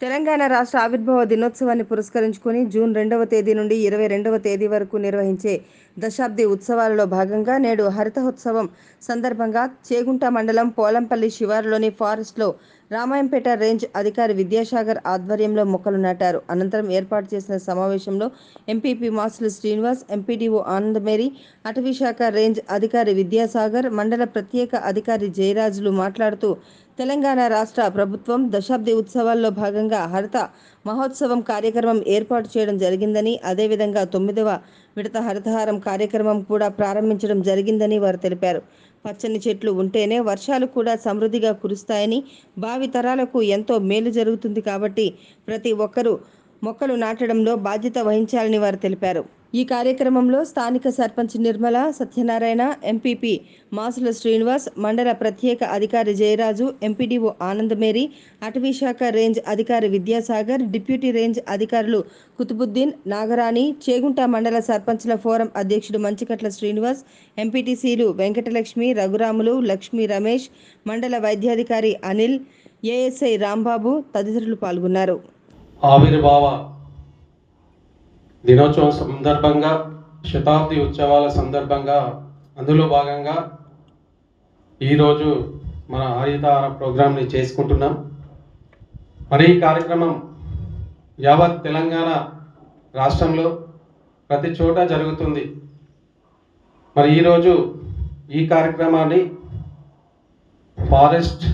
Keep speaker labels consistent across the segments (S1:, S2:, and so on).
S1: తెలంగాణ రాష్ట్ర ఆవిర్భావ దినోత్సవాన్ని పురస్కరించుకొని జూన్ రెండవ తేదీ నుండి ఇరవై రెండవ తేదీ వరకు నిర్వహించే దశాబ్ది ఉత్సవాలలో భాగంగా నేడు హరితోత్సవం సందర్భంగా చేగుంట మండలం పోలంపల్లి శివారులోని ఫారెస్ట్లో రామాయంపేట రేంజ్ అధికారి విద్యాసాగర్ ఆధ్వర్యంలో మొక్కలు నాటారు అనంతరం ఏర్పాటు చేసిన సమావేశంలో ఎంపీపీ మాసులు శ్రీనివాస్ ఎంపీడీఓ ఆనందమేరి అటవీ శాఖ రేంజ్ అధికారి విద్యాసాగర్ మండల ప్రత్యేక అధికారి జయరాజులు మాట్లాడుతూ తెలంగాణ రాష్ట్ర ప్రభుత్వం దశాబ్ది ఉత్సవాల్లో భాగంగా హరిత మహోత్సవం కార్యక్రమం ఏర్పాటు చేయడం జరిగిందని అదేవిధంగా తొమ్మిదవ విడత హరితహారం కార్యక్రమం కూడా ప్రారంభించడం జరిగిందని వారు తెలిపారు పచ్చని చెట్లు ఉంటేనే వర్షాలు కూడా సమృద్ధిగా కురుస్తాయని భావి తరాలకు ఎంతో మేలు జరుగుతుంది కాబట్టి ప్రతి ఒక్కరూ మొక్కలు నాటడంలో బాధ్యత వహించాలని వారు తెలిపారు ఈ కార్యక్రమంలో స్థానిక సర్పంచ్ నిర్మల సత్యనారాయణ ఎంపీపీ మాసుల శ్రీనివాస్ మండల ప్రత్యేక అధికారి జయరాజు ఎంపీడీఓ ఆనందమేరి అటవీ శాఖ రేంజ్ అధికారి విద్యాసాగర్ డిప్యూటీ రేంజ్ అధికారులు కుతుబుద్దీన్ నాగరాణి చేగుంట మండల సర్పంచ్ల ఫోరం అధ్యక్షుడు మంచికట్ల శ్రీనివాస్ ఎంపీటీసీలు వెంకటలక్ష్మి రఘురాములు లక్ష్మీ రమేష్ మండల వైద్యాధికారి అనిల్ ఏఎస్ఐ రాంబాబు తదితరులు పాల్గొన్నారు
S2: ఆవిర్భావ దినోత్సవం సందర్భంగా శతాబ్ది ఉత్సవాల సందర్భంగా అందులో భాగంగా ఈరోజు మన హరితహార ప్రోగ్రాంని చేసుకుంటున్నాం మరి ఈ కార్యక్రమం యావత్ తెలంగాణ రాష్ట్రంలో ప్రతి చోట జరుగుతుంది మరి ఈరోజు ఈ కార్యక్రమాన్ని ఫారెస్ట్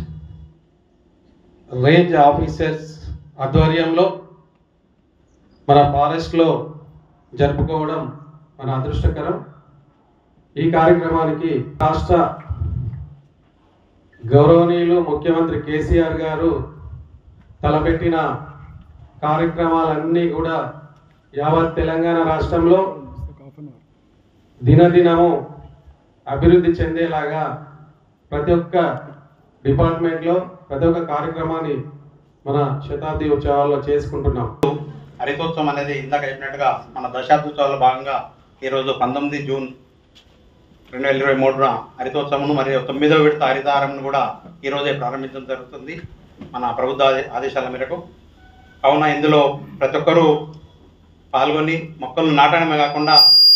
S2: రేంజ్ ఆఫీసర్స్ ఆధ్వర్యంలో మన ఫారెస్ట్లో జరుపుకోవడం మన అదృష్టకరం ఈ కార్యక్రమానికి రాష్ట్ర గౌరవనీయులు ముఖ్యమంత్రి కేసీఆర్ గారు తలపెట్టిన కార్యక్రమాలన్నీ కూడా యావత్ తెలంగాణ రాష్ట్రంలో దినదినము అభివృద్ధి చెందేలాగా ప్రతి ఒక్క డిపార్ట్మెంట్లో ప్రతి ఒక్క కార్యక్రమాన్ని మన శతాబ్ది ఉత్సవాల్లో చేసుకుంటున్నాం
S3: హరితోత్సవం అనేది ఇందాక చెప్పినట్టుగా మన దశాబ్ది ఉత్సవాల్లో భాగంగా ఈరోజు పంతొమ్మిది జూన్ రెండు వేల ఇరవై మూడున హరితోత్సవం మరియు తొమ్మిదవ విడత హరితహారంను కూడా ఈరోజే ప్రారంభించడం జరుగుతుంది మన ప్రభుత్వ ఆదే- ఆదేశాల మేరకు కావున ఇందులో ప్రతి ఒక్కరూ పాల్గొని మొక్కలను నాటడమే కాకుండా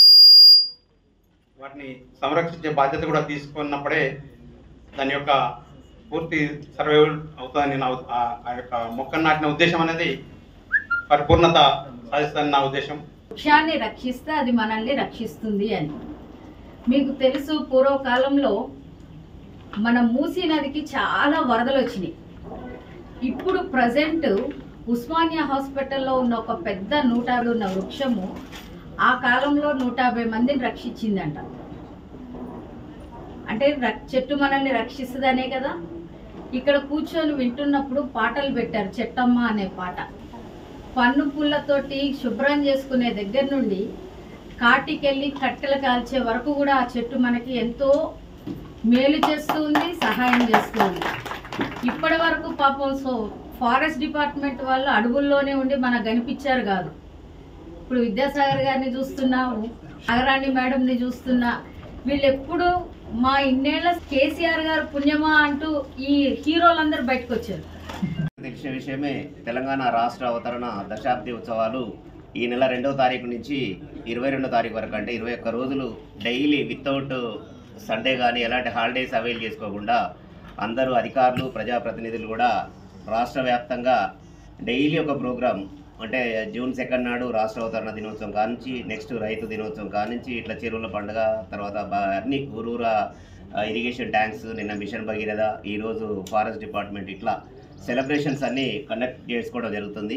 S3: వాటిని సంరక్షించే బాధ్యత కూడా తీసుకున్నప్పుడే దాని యొక్క పూర్తి సర్వైవల్ అవుతుందని నా ఉ- ఆ- ఆ యొక్క మొక్కను నాటిన ఉద్దేశం అనేది పరిపూర్ణత సాధిస్తుందని నా ఉద్దేశం
S4: వృక్షాన్ని రక్షిస్తే అది మనల్ని రక్షిస్తుంది అని మీకు తెలుసు పూర్వకాలంలో మన మూసీ నదికి చాలా వరదలు వచ్చినాయి ఇప్పుడు ప్రజెంట్ ఉస్మానియా హాస్పిటల్లో ఉన్న ఒక పెద్ద నూట యాభై ఉన్న వృక్షము ఆ కాలంలో నూట యాభై మందిని రక్షించిందంట అంటే ర- చెట్టు మనల్ని రక్షిస్తుందనే కదా ఇక్కడ కూర్చొని వింటున్నప్పుడు పాటలు పెట్టారు చెట్టమ్మ అనే పాట పన్ను పుల్లతోటి శుభ్రం చేసుకునే దగ్గర నుండి కాటికెళ్ళి కట్టెలు కాల్చే వరకు కూడా ఆ చెట్టు మనకి ఎంతో మేలు చేస్తూ ఉంది సహాయం చేస్తూ ఉంది ఇప్పటి వరకు పాపం సో ఫారెస్ట్ డిపార్ట్మెంట్ వాళ్ళు అడవుల్లోనే ఉండి మనకు కనిపించారు కాదు ఇప్పుడు విద్యాసాగర్ గారిని చూస్తున్నాము నాగరాణి మేడంని చూస్తున్నా వీళ్ళు ఎప్పుడు మా ఇన్నేళ్ల కేసీఆర్ గారు పుణ్యమా అంటూ ఈ హీరోలందరూ బయటకు వచ్చారు
S5: తెలిసిన విషయమే తెలంగాణ రాష్ట్ర అవతరణ దశాబ్ది ఉత్సవాలు ఈ నెల రెండవ తారీఖు నుంచి ఇరవై రెండో తారీఖు వరకు అంటే ఇరవై ఒక్క రోజులు డైలీ వితౌట్ సండే కానీ ఎలాంటి హాలిడేస్ అవైల్ చేసుకోకుండా అందరూ అధికారులు ప్రజాప్రతినిధులు కూడా రాష్ట్ర వ్యాప్తంగా డైలీ ఒక ప్రోగ్రాం అంటే జూన్ సెకండ్ నాడు రాష్ట్ర అవతరణ దినోత్సవం కానించి నెక్స్ట్ రైతు దినోత్సవం కానించి ఇట్లా చెరువుల పండుగ తర్వాత బ- అన్ని ఊరూరా ఇరిగేషన్ ట్యాంక్స్ నిన్న మిషన్ భగీరథ ఈరోజు ఫారెస్ట్ డిపార్ట్మెంట్ ఇట్లా సెలబ్రేషన్స్ అన్ని కండక్ట్ చేసుకోవడం జరుగుతుంది